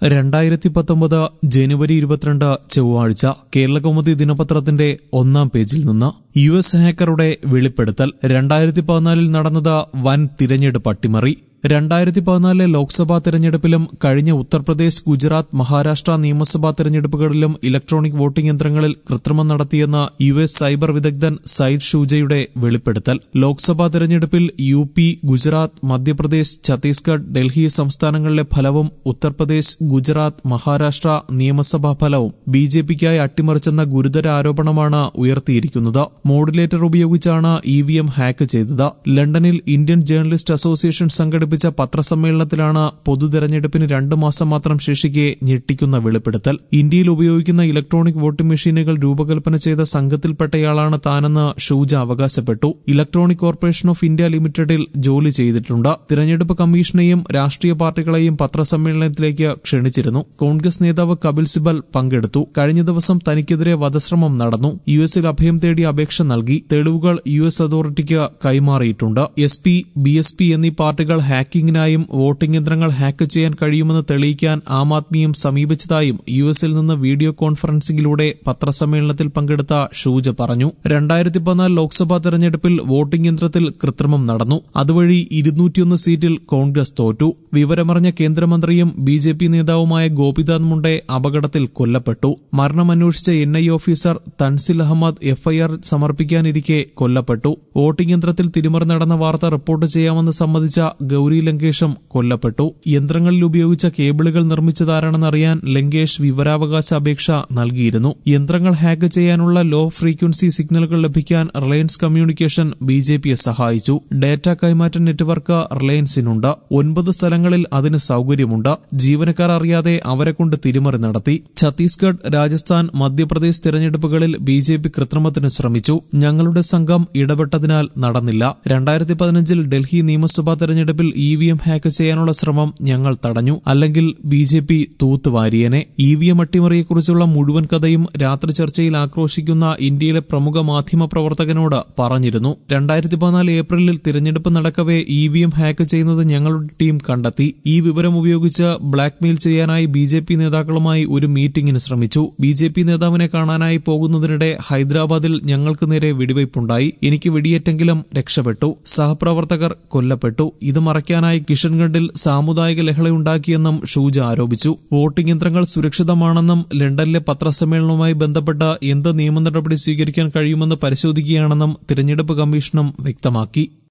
രണ്ടായിരത്തി പത്തൊമ്പത് ജനുവരി ഇരുപത്തിരണ്ട് ചൊവ്വാഴ്ച കേരളകൗമുദി ദിനപത്രത്തിന്റെ ഒന്നാം പേജിൽ നിന്ന് യു എസ് ഹാക്കറുടെ വെളിപ്പെടുത്തൽ രണ്ടായിരത്തി പതിനാലിൽ നടന്നത് വൻ തിരഞ്ഞെടുപ്പ് അട്ടിമറി രണ്ടായിരത്തി പതിനാലിലെ ലോക്സഭാ തെരഞ്ഞെടുപ്പിലും കഴിഞ്ഞ ഉത്തർപ്രദേശ് ഗുജറാത്ത് മഹാരാഷ്ട്ര നിയമസഭാ തെരഞ്ഞെടുപ്പുകളിലും ഇലക്ട്രോണിക് വോട്ടിംഗ് യന്ത്രങ്ങളിൽ കൃത്രിമം നടത്തിയെന്ന യു എസ് സൈബർ വിദഗ്ധൻ സയ്യിദ് ഷൂജയുടെ വെളിപ്പെടുത്തൽ ലോക്സഭാ തെരഞ്ഞെടുപ്പിൽ യു പി ഗുജറാത്ത് മധ്യപ്രദേശ് ഛത്തീസ്ഗഡ് ഡൽഹി സംസ്ഥാനങ്ങളിലെ ഫലവും ഉത്തർപ്രദേശ് ഗുജറാത്ത് മഹാരാഷ്ട്ര നിയമസഭാ ഫലവും ബി ജെ പിക്കായി അട്ടിമറിച്ചെന്ന ഗുരുതര ആരോപണമാണ് ഉയർത്തിയിരിക്കുന്നത് മോഡുലേറ്റർ ഉപയോഗിച്ചാണ് ഇ വി എം ഹാക്ക് ചെയ്തത് ലണ്ടനിൽ ഇന്ത്യൻ ജേർണലിസ്റ്റ് അസോസിയേഷൻ സംഘടിപ്പിച്ച പത്രസമ്മേളനത്തിലാണ് പൊതു തെരഞ്ഞെടുപ്പിന് രണ്ടു മാസം മാത്രം ശേഷിക്കെ ഞെട്ടിക്കുന്ന വെളിപ്പെടുത്തൽ ഇന്ത്യയിൽ ഉപയോഗിക്കുന്ന ഇലക്ട്രോണിക് വോട്ടിംഗ് മെഷീനുകൾ രൂപകൽപ്പന ചെയ്ത സംഘത്തിൽപ്പെട്ടയാളാണ് താനെന്ന് ഷൂജ അവകാശപ്പെട്ടു ഇലക്ട്രോണിക് കോർപ്പറേഷൻ ഓഫ് ഇന്ത്യ ലിമിറ്റഡിൽ ജോലി ചെയ്തിട്ടുണ്ട് തിരഞ്ഞെടുപ്പ് കമ്മീഷനെയും രാഷ്ട്രീയ പാർട്ടികളെയും പത്രസമ്മേളനത്തിലേക്ക് ക്ഷണിച്ചിരുന്നു കോൺഗ്രസ് നേതാവ് കപിൽ സിബൽ പങ്കെടുത്തു കഴിഞ്ഞ ദിവസം തനിക്കെതിരെ വധശ്രമം നടന്നു യു എസിൽ അഭയം തേടി അപേക്ഷ നൽകി തെളിവുകൾ യു എസ് അതോറിറ്റിക്ക് കൈമാറിയിട്ടുണ്ട് S P B S P എന്നീ പാർട്ടികൾ ഹാക്കിങ്ങിനായും വോട്ടിംഗ് യന്ത്രങ്ങൾ ഹാക്ക് ചെയ്യാൻ കഴിയുമെന്ന് തെളിയിക്കാൻ ആം ആദ്മിയും സമീപിച്ചതായും യു എസിൽ നിന്ന് വീഡിയോ കോൺഫറൻസിംഗിലൂടെ പത്രസമ്മേളനത്തിൽ പങ്കെടുത്ത ഷൂജ പറഞ്ഞു രണ്ടായിരത്തി പതിനാല് ലോക്സഭാ തെരഞ്ഞെടുപ്പിൽ വോട്ടിംഗ് യന്ത്രത്തിൽ കൃത്രിമം നടന്നു അതുവഴി ഇരുന്നൂറ്റിയൊന്ന് സീറ്റിൽ കോൺഗ്രസ് തോറ്റു വിവരമറിഞ്ഞ കേന്ദ്രമന്ത്രിയും ബി ജെ പി നേതാവുമായ ഗോപിനാഥ് മുണ്ടെ അപകടത്തിൽ കൊല്ലപ്പെട്ടു മരണമന്വേഷിച്ച N I officer Tanzil Ahmed FIR സമർപ്പിക്കാനിരിക്കെ കൊല്ലപ്പെട്ടു വോട്ടിംഗ് യന്ത്രത്തിൽ തിരിമറി നടന്ന വാർത്ത റിപ്പോർട്ട് ചെയ്യാമെന്ന് സമ്മതിച്ച ഗൌരി ലങ്കേഷും കൊല്ലപ്പെട്ടു യന്ത്രങ്ങളിൽ ഉപയോഗിച്ച കേബിളുകൾ നിർമ്മിച്ചതാരാണെന്ന് അറിയാൻ ലങ്കേഷ് വിവരാവകാശ അപേക്ഷ നൽകിയിരുന്നു യന്ത്രങ്ങൾ ഹാക്ക് ചെയ്യാനുള്ള ലോ ഫ്രീക്വൻസി സിഗ്നലുകൾ ലഭിക്കാൻ റിലയൻസ് കമ്മ്യൂണിക്കേഷൻ ബി ജെ പിയെ സഹായിച്ചു ഡാറ്റ കൈമാറ്റ നെറ്റ്വർക്ക് റിലയൻസിനുണ്ട് ഒൻപത് സ്ഥലങ്ങളിൽ അതിന് സൌകര്യമുണ്ട് ജീവനക്കാർ അറിയാതെ അവരെ കൊണ്ട് തിരിമറി നടത്തി ഛത്തീസ്ഗഡ് രാജസ്ഥാൻ മധ്യപ്രദേശ് തെരഞ്ഞെടുപ്പുകളിൽ ബി ജെ പി കൃത്രിമത്തിന് ശ്രമിച്ചു ഞങ്ങളുടെ സംഘം ഇടപെട്ടതിനാൽ നടന്നില്ല രണ്ടായിരത്തി പതിനഞ്ചിൽ ഡൽഹി നിയമസഭാ തെരഞ്ഞെടുപ്പിൽ ഇ വി എം ഹാക്ക് ചെയ്യാനുള്ള ശ്രമം ഞങ്ങൾ തടഞ്ഞു അല്ലെങ്കിൽ ബി ജെ പി തൂത്തുവാരിയനെ ഇ വി എം അട്ടിമറിയെക്കുറിച്ചുള്ള മുഴുവൻ കഥയും രാത്രി ചർച്ചയിൽ ആക്രോശിക്കുന്ന ഇന്ത്യയിലെ പ്രമുഖ മാധ്യമ പ്രവർത്തകനോട് പറഞ്ഞിരുന്നു രണ്ടായിരത്തി പതിനാല് ഏപ്രിലിൽ തിരഞ്ഞെടുപ്പ് നടക്കവേ ഇ വി എം ഹാക്ക് ചെയ്യുന്നത് ഞങ്ങളുടെ ടീം കണ്ടെത്തി ഈ വിവരം ഉപയോഗിച്ച് ബ്ലാക്ക്മെയിൽ ചെയ്യാനായി ബി ജെ പി നേതാക്കളുമായി ഒരു മീറ്റിംഗിന് ശ്രമിച്ചു ബി ജെ പി നേതാവിനെ കാണാനായി പോകുന്നതിനിടെ ഹൈദരാബാദിൽ ഞങ്ങൾക്ക് നേരെ വെടിവയ്പുണ്ടായി എനിക്ക് വെടിയേറ്റെങ്കിലും രക്ഷപ്പെട്ടു സഹപ്രവർത്തകർ കൊല്ലപ്പെട്ടു ഇത് മറയ്ക്കാനായി കിഷൻഗഡിൽ സാമുദായിക ലഹളയുണ്ടാക്കിയെന്നും ഷൂജ ആരോപിച്ചു വോട്ടിംഗ് യന്ത്രങ്ങൾ സുരക്ഷിതമാണെന്നും ലണ്ടനിലെ പത്രസമ്മേളനവുമായി ബന്ധപ്പെട്ട എന്ത് നിയമ നടപടി സ്വീകരിക്കാൻ കഴിയുമെന്ന് പരിശോധിക്കുകയാണെന്നും തിരഞ്ഞെടുപ്പ് കമ്മീഷനും വ്യക്തമാക്കി